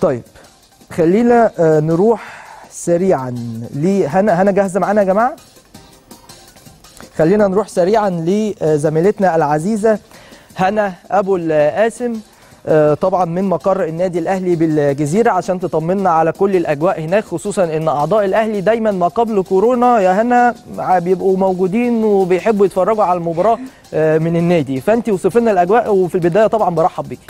طيب خلينا آه، نروح سريعا لهنا هنا جاهزه معانا يا جماعه خلينا نروح سريعا لزميلتنا العزيزه هنا ابو القاسم آه، طبعا من مقر النادي الاهلي بالجزيره عشان تطمنا على كل الاجواء هناك خصوصا ان اعضاء الاهلي دايما ما قبل كورونا يا هنا بيبقوا موجودين وبيحبوا يتفرجوا على المباراه آه، من النادي فانت وصف لنا الاجواء وفي البدايه طبعا برحب بيك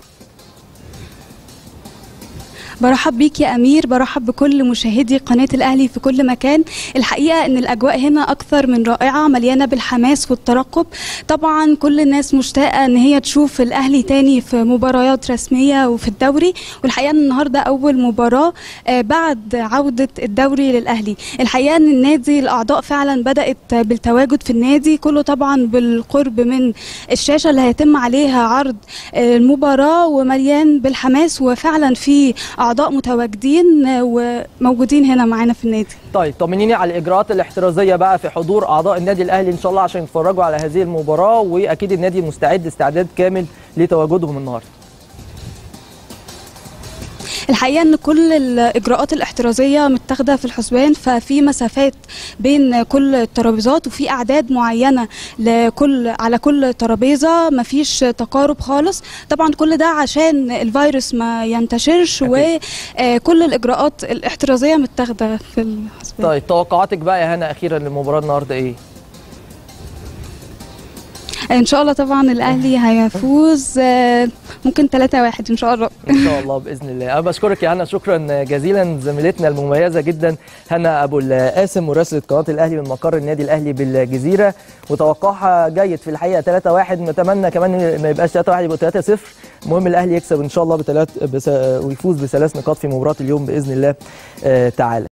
برحب بيك يا امير برحب بكل مشاهدي قناه الاهلي في كل مكان الحقيقه ان الاجواء هنا اكثر من رائعه مليانه بالحماس والترقب طبعا كل الناس مشتاقه ان هي تشوف الاهلي تاني في مباريات رسميه وفي الدوري والحقيقه ان النهارده اول مباراه آه، بعد عوده الدوري للاهلي الحقيقه ان النادي الاعضاء فعلا بدات بالتواجد في النادي كله طبعا بالقرب من الشاشه اللي هيتم عليها عرض آه، المباراه ومليان بالحماس وفعلا في اعضاء متواجدين آه، وموجودين هنا معانا في النادي طيب طمنيني على الاجراءات الاحترازيه بقى في حضور اعضاء النادي الاهلي ان شاء الله عشان يتفرجوا على هذه المباراه واكيد النادي مستعد استعداد كامل لتواجدهم النهارده الحقيقه ان كل الاجراءات الاحترازيه متاخده في الحسبان ففي مسافات بين كل الترابيزات وفي اعداد معينه لكل على كل ترابيزه مفيش تقارب خالص طبعا كل ده عشان الفيروس ما ينتشرش أكيد. وكل الاجراءات الاحترازيه متاخده في الحسبان طيب توقعاتك بقى يا هنا اخيرا للمباراه النهارده ايه ان شاء الله طبعا الاهلي هيفوز آه، ممكن 3 واحد ان شاء الله ان شاء الله باذن الله انا بشكرك يا هنا شكرا جزيلا زميلتنا المميزه جدا هنا ابو القاسم مراسله قناه الاهلي من مقر النادي الاهلي بالجزيره وتوقعها جيد في الحقيقه 3 1 نتمنى كمان ما يبقاش 3 1 يبقى 3 0 المهم الاهلي يكسب ان شاء الله بثلاث بس ويفوز بثلاث نقاط في مباراه اليوم باذن الله آه، تعالى